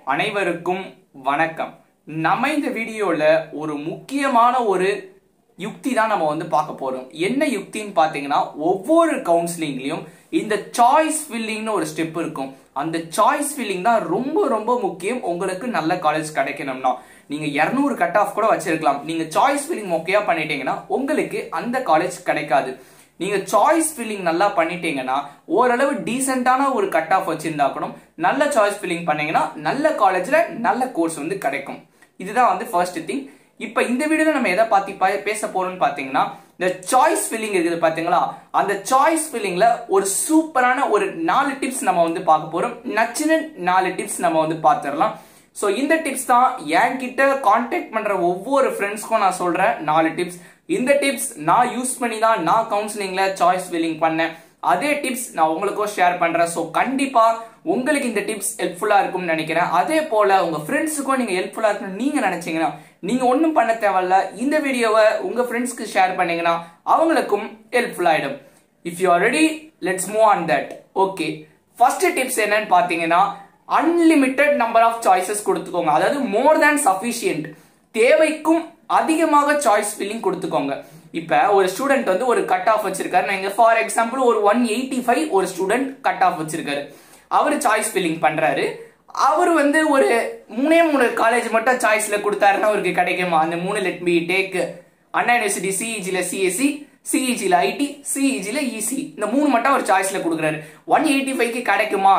அனைவருக்கும் வணக்கம் நம்ம இந்த வீடியோல ஒரு முக்கியமான ஒரு யுக்தி தான் நம்ம வந்து பார்க்க போறோம் என்ன யுக்தின்னு பாத்தீங்கன்னா ஒவ்வொரு கவுன்சிலிங்லயும் இந்த சாய்ஸ் ஃபில்லிங்னு ஒரு ஸ்டெப் இருக்கும் அந்த சாய்ஸ் ஃபில்லிங் தான் ரொம்ப ரொம்ப முக்கியம் உங்களுக்கு நல்ல காலேஜ் கிடைக்கணும்னா நீங்க 200 கட் ஆஃப் கூட வச்சிருக்கலாம் நீங்க சாய்ஸ் ஃபில்லிங் மொக்கையா பண்ணிட்டீங்கன்னா உங்களுக்கு அந்த காலேஜ் கிடைக்காது நீங்க சாய்ஸ் ஃபில்லிங் நல்லா பண்ணிட்டீங்கன்னா ஓரளவு டீசென்டான ஒரு கட் ஆஃப் வச்சிருந்தா கூட நல்ல சாய்ஸ் ஃபில்லிங் பண்ணீங்கன்னா நல்ல காலேஜ்ல நல்ல கோர்ஸ் வந்து கிடைக்கும் இதுதான் வந்து ஃபர்ஸ்ட் திங் இப்போ இந்த வீடியோல நம்ம எதை பத்தி பா- பேச போறோம்னு பாத்தீங்கன்னா இந்த சாய்ஸ் ஃபில்லிங் இருக்குது பாத்தீங்களா அந்த சாய்ஸ் ஃபில்லிங்ல ஒரு சூப்பரான ஒரு நாலு டிப்ஸ் நம்ம வந்து பார்க்க போறோம் நச்சின நாலு டிப்ஸ் நம்ம வந்து பார்த்துடலாம் ஸோ இந்த டிப்ஸ் தான் என்கிட்ட கான்டாக்ட் பண்ற ஒவ்வொரு ஃப்ரெண்ட்ஸ்க்கும் நான் சொல்றேன் நாலு டிப்ஸ் இந்த டிப்ஸ் நான் யூஸ் பண்ணி தான் நான் கவுன்சிலிங்ல சாய்ஸ் ஃபில்லிங் பண்ணேன் அதே டிப்ஸ் நான் உங்களுக்கும் ஷேர் பண்றேன் ஸோ கண்டிப்பா உங்களுக்கு இந்த டிப்ஸ் ஹெல்ப்ஃபுல்லா இருக்கும்னு நினைக்கிறேன் அதே போல உங்க ஃப்ரெண்ட்ஸுக்கும் நீங்க ஹெல்ப்ஃபுல்லா இருக்கும்னு நீங்க நினைச்சீங்கன்னா நீங்க ஒன்றும் பண்ண தேவையில்ல இந்த வீடியோவை உங்க ஃப்ரெண்ட்ஸ்க்கு ஷேர் பண்ணீங்கன்னா அவங்களுக்கும் ஹெல்ப்ஃபுல் ஆயிடும் if you are ready let's move on that okay first tips என்னன்னு பாத்தீங்கன்னா அன்லிமிட்டெட் நம்பர் ஆஃப் சாய்ஸஸ் கொடுத்துக்கோங்க அதாவது மோர் தேன் சஃபிஷியன்ட் தேவைக்கும் அதிகமாக சாய்ஸ் ஃபில்லிங் கொடுத்துக்கோங்க இப்ப ஒரு ஸ்டூடெண்ட் வந்து ஒரு கட் ஆஃப் வச்சிருக்காரு நான் இங்க ஃபார் எக்ஸாம்பிள் ஒரு ஒன் எயிட்டி ஃபைவ் ஒரு ஸ்டூடெண்ட் கட் ஆஃப் வச்சிருக்காரு அவர் சாய்ஸ் ஃபில்லிங் பண்றாரு அவர் வந்து ஒரு மூணே மூணு காலேஜ் மட்டும் சாய்ஸ்ல கொடுத்தாருன்னா அவருக்கு கிடைக்குமா அந்த மூணு let me take Anna university சிஇஜில சிஎஸ்சி சிஇஜில ஐடி சிஇஜில இசி இந்த மூணு மட்டும் அவர் சாய்ஸ்ல கொடுக்குறாரு ஒன் எயிட்டி ஃபைவ்க்கு கிடைக்குமா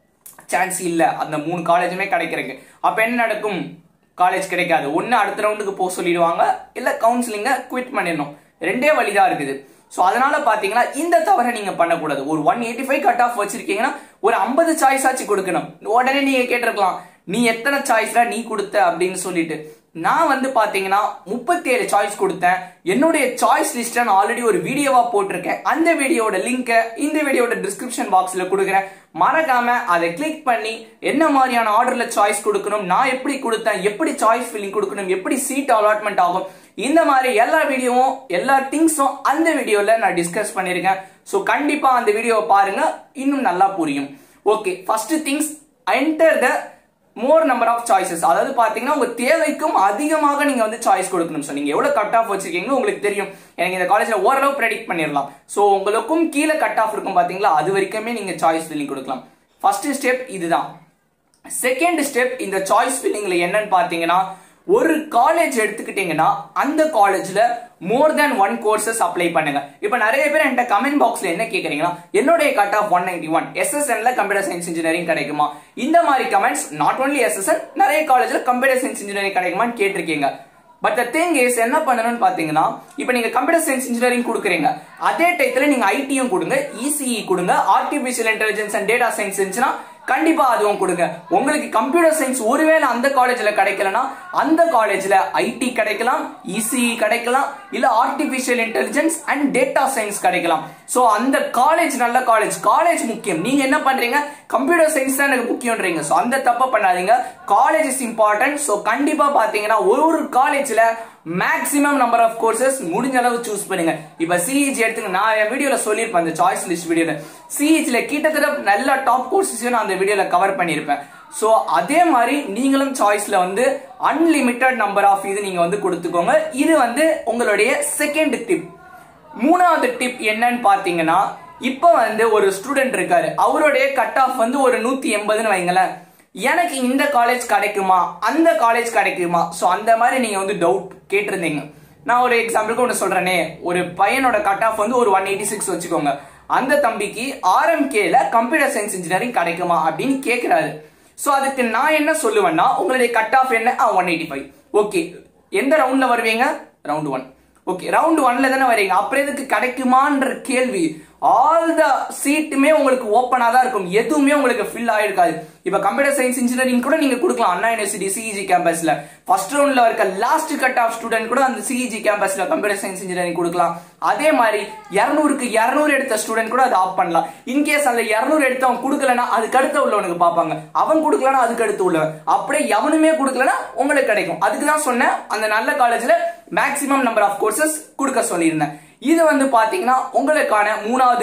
சான்ஸ் இல்ல அந்த மூணு காலேஜுமே கிடைக்கிறதுக்கு அப்ப என்ன நடக்கும் காலேஜ் கிடைக்காது ஒன்னு அடுத்த ரவுண்டுக்கு போக சொல்லிடுவாங்க இல்ல கவுன்சிலிங்க குவிட் பண்ணிடணும் ரெண்டே வழிதான் இருக்குது சோ அதனால பாத்தீங்கன்னா இந்த தவறை நீங்க பண்ணக்கூடாது ஒரு one eighty five cut off வச்சிருக்கீங்கன்னா ஒரு ஐம்பது சாய்ஸ் ஆச்சு கொடுக்கணும் உடனே நீங்க கேட்டிருக்கலாம் நீ எத்தனை சாய்ஸ்ல நீ கொடுத்த அப்படின்னு சொல்லிட்டு நான் வந்து பாத்தீங்கன்னா முப்பத்தி ஏழு சாய்ஸ் கொடுத்தேன் என்னுடைய சாய்ஸ் லிஸ்ட நான் ஆல்ரெடி ஒரு வீடியோவா போட்டிருக்கேன் அந்த வீடியோட லிங்கை இந்த வீடியோட டிஸ்கிரிப்ஷன் பாக்ஸ்ல கொடுக்குறேன் மறக்காம அதை கிளிக் பண்ணி என்ன மாதிரியான ஆர்டர்ல சாய்ஸ் கொடுக்கணும் நான் எப்படி கொடுத்தேன் எப்படி சாய்ஸ் ஃபில்லிங் கொடுக்கணும் எப்படி சீட் அலாட்மெண்ட் ஆகும் இந்த மாதிரி எல்லா வீடியோவும் எல்லா திங்ஸும் அந்த வீடியோல நான் டிஸ்கஸ் பண்ணிருக்கேன் ஸோ கண்டிப்பா அந்த வீடியோவை பாருங்க இன்னும் நல்லா புரியும் okay first things enter the more number of choices அதாவது பாத்தீங்கன்னா உங்க தேவைக்கும் அதிகமாக நீங்க வந்து சாய்ஸ் கொடுக்கணும் ஸோ நீங்க எவ்வளவு கட் ஆஃப் வச்சிருக்கீங்களோ உங்களுக்கு தெரியும் எனக்கு இந்த காலேஜ்ல ஓரளவு ப்ரெடிக்ட் பண்ணிடலாம் ஸோ உங்களுக்கும் கீழே கட் ஆஃப் இருக்கும் பாத்தீங்களா அது வரைக்குமே நீங்க சாய்ஸ் ஃபில்லிங் கொடுக்கலாம் ஃபர்ஸ்ட் ஸ்டெப் இதுதான் செகண்ட் ஸ்டெப் இந்த சாய்ஸ் ஃபில்லிங்ல என்னன்னு பாத்தீங்கன்னா ஒரு காலேஜ் எடுத்துக்கிட்டீங்கன்னா அந்த காலேஜ்ல more than one courses apply பண்ணுங்க இப்ப நிறைய பேர் என்கிட்ட கமெண்ட் பாக்ஸ்ல என்ன கேக்குறீங்கன்னா என்னுடைய cut off one ninety one எஸ்எஸ்என்ல கம்ப்யூட்டர் சயின்ஸ் இன்ஜினியரிங் கிடைக்குமா இந்த மாதிரி கமெண்ட்ஸ் நாட் ஒன்லி எஸ்எஸ்என் நிறைய காலேஜ்ல கம்ப்யூட்டர் சயின்ஸ் இன்ஜினியரிங் கிடைக்குமான்னு கேட்டிருக்கீங்க பட் த திங் இஸ் என்ன பண்ணணும்னு பாத்தீங்கன்னா இப்போ நீங்க கம்ப்யூட்டர் சயின்ஸ் இன்ஜினியரிங் கொடுக்குறீங்க அதே டைத்துல நீங்க ஐடியும் கொடுங்க இசிஇ கொடுங்க artificial intelligence and data science இருந்துச்சுன்னா கண்டிப்பா அதுவும் கொடுங்க உங்களுக்கு கம்ப்யூட்டர் சயின்ஸ் ஒருவேளை அந்த காலேஜ்ல கிடைக்கலனா அந்த காலேஜ்ல ஐடி கிடைக்கலாம் இசிஇ கிடைக்கலாம் இல்ல artificial intelligence and data science கிடைக்கலாம் சோ அந்த காலேஜ் நல்ல காலேஜ் காலேஜ் முக்கியம் நீங்க என்ன பண்றீங்க கம்ப்யூட்டர் சயின்ஸ் தான் எனக்கு முக்கியம்ன்றீங்க சோ அந்த தப்ப பண்ணாதீங்க காலேஜ் இஸ் இம்பார்ட்டன்ட் சோ கண்டிப்பா பாத்தீங்கன்னா ஒரு ஒரு காலேஜ்ல மேக்ஸிமம் நம்பர் ஆஃப் கோர்சஸ் முடிஞ்ச அளவு சூஸ் பண்ணுங்க இப்ப சிஇஜி எடுத்துங்க நான் என் வீடியோல சொல்லியிருப்பேன் அந்த சாய்ஸ் லிஸ்ட் வீடியோல சிஇஜில கிட்டத்தட்ட நல்ல டாப் கோர்சஸ் நான் அந்த வீடியோல கவர் பண்ணியிருப்பேன் சோ அதே மாதிரி நீங்களும் சாய்ஸ்ல வந்து அன்லிமிட்டட் நம்பர் ஆஃப் இது நீங்க வந்து கொடுத்துக்கோங்க இது வந்து உங்களுடைய செகண்ட் டிப் மூணாவது டிப் என்னன்னு பாத்தீங்கன்னா இப்ப வந்து ஒரு ஸ்டூடெண்ட் இருக்காரு அவருடைய கட் ஆஃப் வந்து ஒரு நூத்தி எண்பதுன்னு வைங்களேன் எனக்கு இந்த காலேஜ் கிடைக்குமா அந்த காலேஜ் கிடைக்குமா சோ அந்த மாதிரி நீங்க வந்து டவுட் கேட்டிருந்தீங்க நான் ஒரு எக்ஸாம்பிளுக்கு ஒன்று சொல்றேனே ஒரு பையனோட கட் ஆஃப் வந்து ஒரு ஒன் எயிட்டி சிக்ஸ் வச்சுக்கோங்க அந்த தம்பிக்கு ஆர்எம்கேல கம்ப்யூட்டர் சயின்ஸ் இன்ஜினியரிங் கிடைக்குமா அப்படின்னு கேட்கிறாரு சோ அதுக்கு நான் என்ன சொல்லுவேன்னா உங்களுடைய கட் ஆஃப் என்ன ஒன் எயிட்டி ஃபைவ் ஓகே எந்த ரவுண்ட்ல வருவீங்க ரவுண்ட் ஒன் ஓகே ரவுண்ட் ஒன்ல தானே வரீங்க அப்புறம் எதுக்கு கிடைக்குமான்ற கேள்வி ஆல் த சீட்டுமே உங்களுக்கு ஓப்பனா தான் இருக்கும் எதுவுமே உங்களுக்கு ஃபில் ஆயிருக்காது இப்ப கம்ப்யூட்டர் சயின்ஸ் இன்ஜினியரிங் கூட நீங்க கொடுக்கலாம் அண்ணா யூனிவர்சிட்டி சிஇஜி கேம்பஸ்ல ஃபர்ஸ்ட் ரவுண்ட்ல இருக்க லாஸ்ட் கட் ஆஃப் ஸ்டூடெண்ட் கூட அந்த சிஇஜி கேம்பஸ்ல கம்ப்யூட்டர் சயின்ஸ் இன்ஜினியரிங் கொடுக்கலாம் அதே மாதிரி இருநூறுக்கு இருநூறு எடுத்த ஸ்டூடெண்ட் கூட அதை ஆஃப் பண்ணலாம் இன்கேஸ் அந்த இருநூறு எடுத்தவன் கொடுக்கலனா அதுக்கு அடுத்த உள்ளவனுக்கு பார்ப்பாங்க அவன் கொடுக்கலனா அதுக்கு அடுத்து உள்ளவன் அப்படியே எவனுமே கொடுக்கலனா உங்களுக்கு கிடைக்கும் அதுக்கு தான் சொன்னேன் அந்த நல்ல காலேஜ்ல மேக்ஸிமம் நம்பர் ஆஃப் கோர்சஸ் கொடுக்க சொல்லியிருந்தேன் இது வந்து பாத்தீங்கன்னா உங்களுக்கான மூணாவது டிப்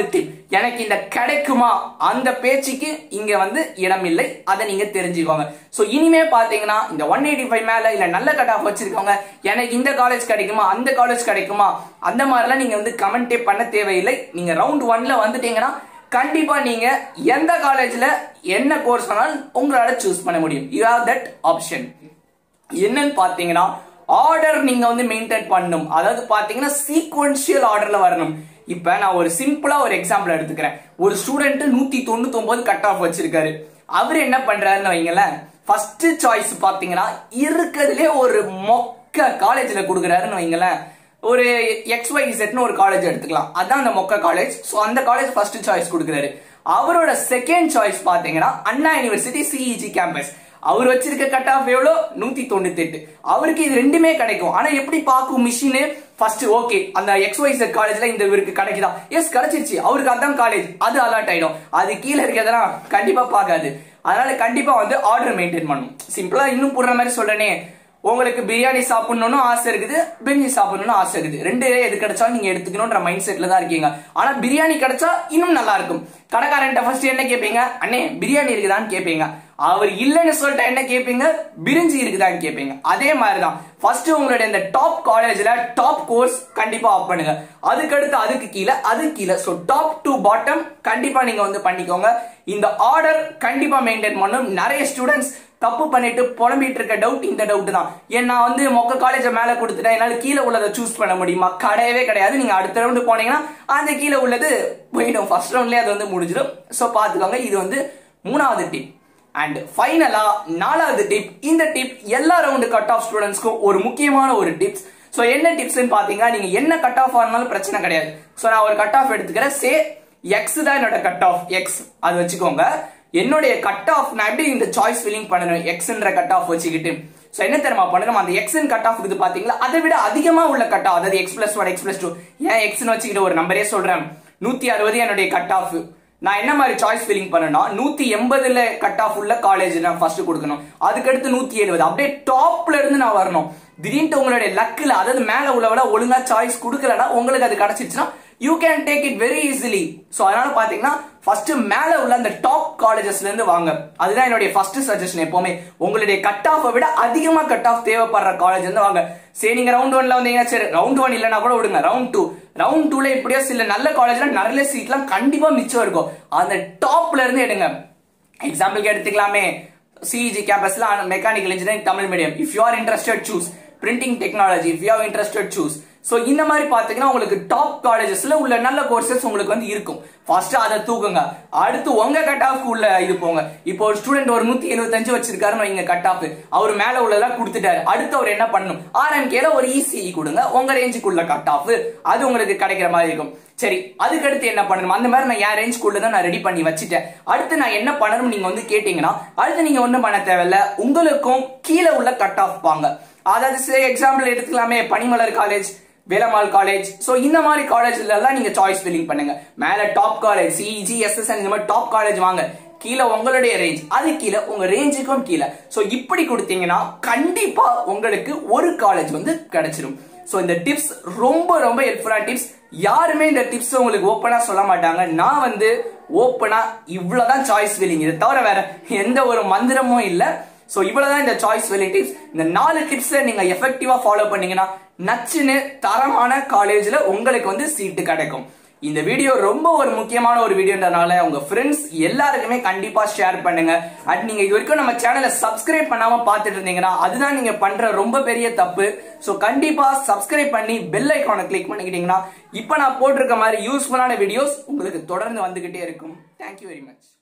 எனக்கு இந்த கிடைக்குமா அந்த பேச்சுக்கு இங்க வந்து இடம் இல்லை அதை நீங்க தெரிஞ்சுக்கோங்க சோ இனிமே பாத்தீங்கன்னா இந்த ஒன் எயிட்டி ஃபைவ் மேல இல்ல நல்ல கட் ஆஃப் வச்சிருக்கவங்க எனக்கு இந்த காலேஜ் கிடைக்குமா அந்த காலேஜ் கிடைக்குமா அந்த மாதிரிலாம் நீங்க வந்து கமெண்டே பண்ண தேவையில்லை நீங்க ரவுண்ட் ஒன்ல வந்துட்டீங்கன்னா கண்டிப்பா நீங்க எந்த காலேஜ்ல என்ன கோர்ஸ் வேணாலும் உங்களால சூஸ் பண்ண முடியும் யூ ஹேவ் தட் ஆப்ஷன் என்னன்னு பாத்தீங்கன்னா ஆர்டர் நீங்க வந்து மெயின்டைன் பண்ணணும் அதாவது பாத்தீங்கன்னா சீக்வன்ஷியல் ஆர்டர்ல வரணும் இப்ப நான் ஒரு சிம்பிளா ஒரு எக்ஸாம்பிள் எடுத்துக்கிறேன் ஒரு ஸ்டூடெண்ட் நூத்தி தொண்ணூத்தி ஒன்பது கட் ஆஃப் வச்சிருக்காரு அவர் என்ன பண்றாருன்னு வைங்களேன் ஃபர்ஸ்ட் சாய்ஸ் பாத்தீங்கன்னா இருக்கிறதுலே ஒரு மொக்க காலேஜ்ல கொடுக்குறாருன்னு வைங்களேன் ஒரு எக்ஸ் ஒய் செட்னு ஒரு காலேஜ் எடுத்துக்கலாம் அதான் அந்த மொக்க காலேஜ் ஸோ அந்த காலேஜ் ஃபர்ஸ்ட் சாய்ஸ் கொடுக்குறாரு அவரோட செகண்ட் சாய்ஸ் பாத்தீங்கன்னா அண்ணா யூனிவர்சிட்டி சிஇஜி கேம்பஸ் அவர் வச்சிருக்க கட் ஆஃப் எவ்வளோ நூத்தி தொண்ணூத்தி எட்டு அவருக்கு இது ரெண்டுமே கிடைக்கும் ஆனா எப்படி பார்க்கும் மிஷின் ஃபர்ஸ்ட் ஓகே அந்த எக்ஸ் ஒய் செட் காலேஜ்ல இந்த இவருக்கு கிடைக்குதா எஸ் கிடைச்சிருச்சு அவருக்கு அதான் காலேஜ் அது அலாட் ஆயிடும் அது கீழே இருக்கிறதெல்லாம் கண்டிப்பா பார்க்காது அதனால கண்டிப்பா வந்து ஆர்டர் மெயின்டைன் பண்ணும் சிம்பிளா இன்னும் புடுற மாதிரி சொல்றேனே உங்களுக்கு பிரியாணி சாப்பிடணும்னு ஆசை இருக்குது பிரிஞ்சி சாப்பிடணும்னு ஆசை இருக்குது ரெண்டு எது கிடைச்சாலும் நீங்க எடுத்துக்கணும்ன்ற மைண்ட் செட்ல தான் இருக்கீங்க ஆனா பிரியாணி கிடைச்சா இன்னும் நல்லா இருக்கும் கடைக்காரன்ட்ட ஃபர்ஸ்ட் என்ன கேட்பீங்க அண்ணே பிரியாணி இருக்குதான்னு கேட்பீங்க அவர் இல்லைன்னு சொல்லிட்டா என்ன கேட்பீங்க பிரிஞ்சி இருக்குதான்னு கேட்பீங்க அதே மாதிரிதான் ஃபர்ஸ்ட் உங்களுடைய இந்த டாப் காலேஜ்ல டாப் கோர்ஸ் கண்டிப்பா ஆஃப் பண்ணுங்க அதுக்கு அடுத்து அதுக்கு கீழே அதுக்கு கீழே ஸோ டாப் டு பாட்டம் கண்டிப்பா நீங்க வந்து பண்ணிக்கோங்க இந்த ஆர்டர் கண்டிப்பா மெயின்டைன் பண்ணும் நிறைய ஸ்டூடெண்ட்ஸ் தப்பு பண்ணிட்டு புலம்பிட்டு இருக்க டவுட் இந்த டவுட் தான் ஏன் நான் வந்து மொக்க காலேஜ மேல கொடுத்துட்டேன் என்னால கீழே உள்ளதை சூஸ் பண்ண முடியுமா கிடையவே கிடையாது நீங்க அடுத்த ரவுண்டு போனீங்கன்னா அந்த கீழே உள்ளது போயிடும் ஃபர்ஸ்ட் ரவுண்ட்லயே அது வந்து முடிஞ்சிடும் ஸோ பாத்துக்கோங்க இது வந்து மூணாவது டிப் அண்ட் ஃபைனலா நாலாவது டிப் இந்த டிப் எல்லா ரவுண்டு கட் ஆஃப் ஸ்டூடெண்ட்ஸ்க்கும் ஒரு முக்கியமான ஒரு டிப்ஸ் ஸோ என்ன டிப்ஸ்னு பாத்தீங்கன்னா நீங்க என்ன கட் ஆஃப் ஆனாலும் பிரச்சனை கிடையாது ஸோ நான் ஒரு கட் ஆஃப் எடுத்துக்கிறேன் சே எக்ஸ் தான் என்னோட கட் ஆஃப் எக்ஸ் அது வச்சுக்கோங்க என்னுடைய கட் ஆஃப் நான் எப்படி இந்த சாய்ஸ் ஃபில்லிங் பண்ணணும் எக்ஸ்ன்ற கட் ஆஃப் வச்சுக்கிட்டு ஸோ என்ன தெரியுமா பண்ணணும் அந்த எக்ஸ்ன் கட் ஆஃப் இது பாத்தீங்களா அதை விட அதிகமா உள்ள கட் ஆஃப் அதாவது X plus one X plus two ஏன் எக்ஸ்னு வச்சுக்கிட்டு ஒரு நம்பரே சொல்றேன் நூத்தி அறுபது என்னுடைய கட் ஆஃப் நான் என்ன மாதிரி சாய்ஸ் ஃபில்லிங் பண்ணனா நூத்தி எண்பதுல கட் ஆஃப் உள்ள காலேஜ் நான் ஃபர்ஸ்ட் கொடுக்கணும் அதுக்கடுத்து நூத்தி எழுபது அப்படியே டாப்ல இருந்து நான் வரணும் திடீர்னு உங்களுடைய லக்கில் அதாவது மேல உள்ளவட ஒழுங்கா சாய்ஸ் கொடுக்கலன்னா உங்களுக்கு அது கிடைச்சிருச்சுன்னா you can take it very easily so அதனால பாத்தீங்கன்னா ஃபர்ஸ்ட் மேல உள்ள அந்த டாப் காலேஜஸ்ல இருந்து வாங்க அதுதான் என்னுடைய ஃபர்ஸ்ட் சஜஷன் எப்பவுமே உங்களுடைய கட் ஆஃபை விட அதிகமா கட் ஆஃப் தேவைப்படுற காலேஜ் இருந்து வாங்க சரி நீங்க ரவுண்ட் ஒன்ல வந்தீங்கன்னா சரி ரவுண்ட் ஒன் இல்லைன்னா கூட விடுங்க ரவுண்ட் டூ ரவுண்ட் டூல எப்படியோ சில நல்ல காலேஜ்ல நிறைய சீட்லாம் கண்டிப்பா மிச்சம் இருக்கும் அந்த டாப்ல இருந்து எடுங்க எக்ஸாம்பிளுக்கு எடுத்துக்கலாமே சிஇஜி கேம்பஸ்ல mechanical engineering Tamil medium if you are interested choose printing technology if you are interested choose so இந்த மாதிரி பார்த்தீங்கன்னா உங்களுக்கு டாப் காலேஜஸ்ல உள்ள நல்ல கோர்சஸ் உங்களுக்கு வந்து இருக்கும் ஃபர்ஸ்ட் அதை தூக்குங்க அடுத்து உங்க கட் ஆஃப் உள்ள இது போங்க இப்போ ஒரு ஸ்டூடெண்ட் ஒரு நூத்தி எழுபத்தஞ்சு வச்சிருக்காருன்னு வைங்க கட் ஆஃப் அவர் மேல உள்ளதெல்லாம் கொடுத்துட்டாரு அடுத்து அவர் என்ன பண்ணணும் ஆர்எம்கேல ஒரு இசிஇ கொடுங்க உங்க ரேஞ்சுக்குள்ள கட் ஆஃப் அது உங்களுக்கு கிடைக்கிற மாதிரி இருக்கும் சரி அதுக்கு அடுத்து என்ன பண்ணணும் அந்த மாதிரி நான் என் ரேஞ்சுக்குள்ள தான் நான் ரெடி பண்ணி வச்சுட்டேன் அடுத்து நான் என்ன பண்ணணும் நீங்க வந்து கேட்டீங்கன்னா அடுத்து நீங்க ஒண்ணும் பண்ண தேவையில்ல உங்களுக்கும் கீழே உள்ள கட் ஆஃப் பாங்க அதாவது எக்ஸாம்பிள் எடுத்துக்கலாமே Panimalar college Velammal college so இந்த மாதிரி காலேஜ்ல எல்லாம் நீங்க சாய்ஸ் ஃபில்லிங் பண்ணுங்க மேல டாப் காலேஜ் சிஜி எஸ்எஸ்என் இந்த மாதிரி டாப் காலேஜ் வாங்க கீழே உங்களுடைய ரேஞ்ச் அது கீழே உங்க ரேஞ்சுக்கும் கீழே சோ இப்படி கொடுத்தீங்கன்னா கண்டிப்பா உங்களுக்கு ஒரு காலேஜ் வந்து கிடைச்சிரும் சோ இந்த டிப்ஸ் ரொம்ப ரொம்ப ஹெல்ப்ஃபுல்லான டிப்ஸ் யாருமே இந்த டிப்ஸ் உங்களுக்கு ஓப்பனா சொல்ல மாட்டாங்க நான் வந்து ஓப்பனா இவ்வளவுதான் சாய்ஸ் ஃபில்லிங் இதை தவிர வேற எந்த ஒரு மந்திரமும் இல்ல சோ இவ்வளவுதான் இந்த சாய்ஸ் ஃபில்லிங் டிப்ஸ் இந்த நாலு டிப்ஸை நீங்க எஃபெக்டிவா ஃபாலோ பண்ணீங்கன்னா நச்சுன்னு தரமான காலேஜ்ல உங்களுக்கு வந்து சீட்டு கிடைக்கும் இந்த வீடியோ ரொம்ப ஒரு முக்கியமான ஒரு வீடியோன்றனால உங்க ஃப்ரெண்ட்ஸ் எல்லாருக்குமே கண்டிப்பா ஷேர் பண்ணுங்க அண்ட் நீங்க இது வரைக்கும் நம்ம சேனலை சப்ஸ்கிரைப் பண்ணாம பார்த்துட்டு இருந்தீங்கன்னா அதுதான் நீங்க பண்ற ரொம்ப பெரிய தப்பு சோ கண்டிப்பா சப்ஸ்கிரைப் பண்ணி பெல் ஐக்கானை கிளிக் பண்ணிக்கிட்டீங்கன்னா இப்ப நான் போட்டிருக்க மாதிரி யூஸ்ஃபுல்லான வீடியோஸ் உங்களுக்கு தொடர்ந்து வந்துகிட்டே இருக்கும் தேங்க்யூ வெரி மச்